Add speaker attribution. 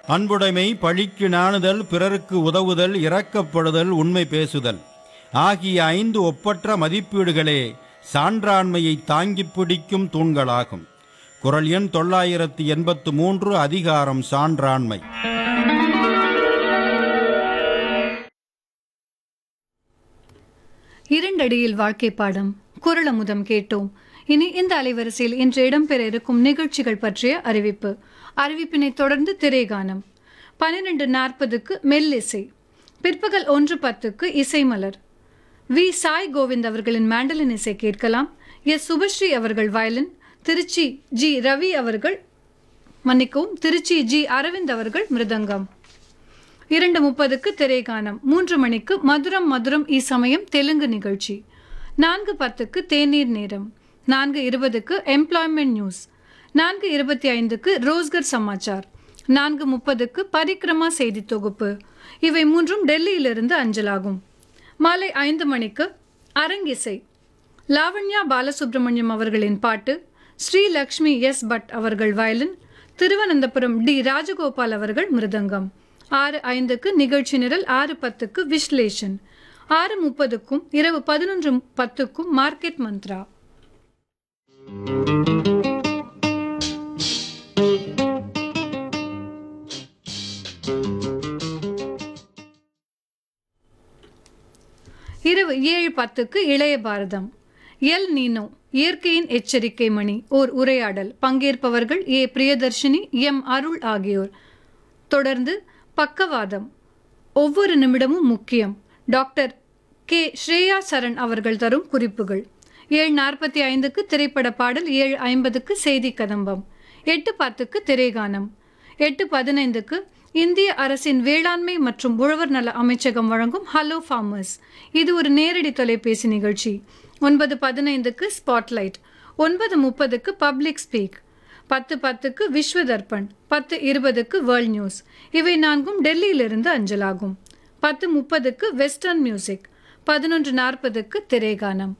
Speaker 1: அன்புடைமை பழிக்கு நாணுதல் பிறருக்கு உதவுதல் இரக்கப்படுதல் உண்மை பேசுதல் ஆகிய ஐந்து ஒப்பற்ற மதிப்பீடுகளே சான்றாண்மையை தாங்கிப் பிடிக்கும் தூண்களாகும் குரல் எண் தொள்ளாயிரத்தி எண்பத்து மூன்று அதிகாரம் சான்றாண்மை
Speaker 2: இரண்டடியில் வாழ்க்கை பாடம் குரலமுதம் கேட்டோம் இனி இந்த அலைவரிசையில் இன்று இடம்பெற இருக்கும் நிகழ்ச்சிகள் பற்றிய அறிவிப்பு அறிவிப்பினை தொடர்ந்து திரைகானம் பன்னிரண்டு நாற்பதுக்கு மெல்லிசை பிற்பகல் ஒன்று பத்துக்கு இசைமலர் வி சாய் கோவிந்த் அவர்களின் மேண்டலின் இசை கேட்கலாம் எஸ் சுபஸ்ரீ அவர்கள் வயலின் திருச்சி ஜி ரவி அவர்கள் மன்னிக்கவும் திருச்சி ஜி அரவிந்த் அவர்கள் மிருதங்கம் இரண்டு முப்பதுக்கு திரைகானம் மூன்று மணிக்கு மதுரம் மதுரம் இசமயம் தெலுங்கு நிகழ்ச்சி நான்கு பத்துக்கு தேநீர் நேரம் நான்கு இருபதுக்கு எம்ப்ளாய்மெண்ட் நியூஸ் நான்கு இருபத்தி ஐந்துக்கு ரோஸ்கர் சமாச்சார் நான்கு முப்பதுக்கு பரிக்ரமா செய்தி தொகுப்பு இவை மூன்றும் டெல்லியிலிருந்து அஞ்சலாகும் மாலை ஐந்து மணிக்கு அரங்கிசை லாவண்யா பாலசுப்ரமணியம் அவர்களின் பாட்டு ஸ்ரீ லக்ஷ்மி எஸ் பட் அவர்கள் வயலின் திருவனந்தபுரம் டி ராஜகோபால் அவர்கள் மிருதங்கம் ஆறு ஐந்துக்கு நிகழ்ச்சி நிரல் ஆறு பத்துக்கு விஸ்லேஷன் ஆறு முப்பதுக்கும் இரவு பதினொன்று பத்துக்கும் மார்க்கெட் மந்த்ரா இரவு ஏழு பத்துக்கு இளைய பாரதம் எல் நீனோ இயற்கையின் எச்சரிக்கை மணி ஓர் உரையாடல் பங்கேற்பவர்கள் ஏ பிரியதர்ஷினி எம் அருள் ஆகியோர் தொடர்ந்து பக்கவாதம் ஒவ்வொரு நிமிடமும் முக்கியம் டாக்டர் கே ஸ்ரேயா சரண் அவர்கள் தரும் குறிப்புகள் ஏழு நாற்பத்தி ஐந்துக்கு திரைப்பட பாடல் ஏழு ஐம்பதுக்கு செய்தி கதம்பம் எட்டு பத்துக்கு திரைகானம் எட்டு பதினைந்துக்கு இந்திய அரசின் வேளாண்மை மற்றும் உழவர் நல அமைச்சகம் வழங்கும் ஹலோ ஃபார்மர்ஸ் இது ஒரு நேரடி தொலைபேசி நிகழ்ச்சி ஒன்பது பதினைந்துக்கு ஸ்பாட்லைட் ஒன்பது முப்பதுக்கு பப்ளிக் ஸ்பீக் பத்து பத்துக்கு விஸ்வ தர்ப்பண் பத்து இருபதுக்கு வேர்ல்ட் நியூஸ் இவை நான்கும் டெல்லியிலிருந்து அஞ்சலாகும் பத்து முப்பதுக்கு வெஸ்டர்ன் மியூசிக் பதினொன்று நாற்பதுக்கு திரைகானம்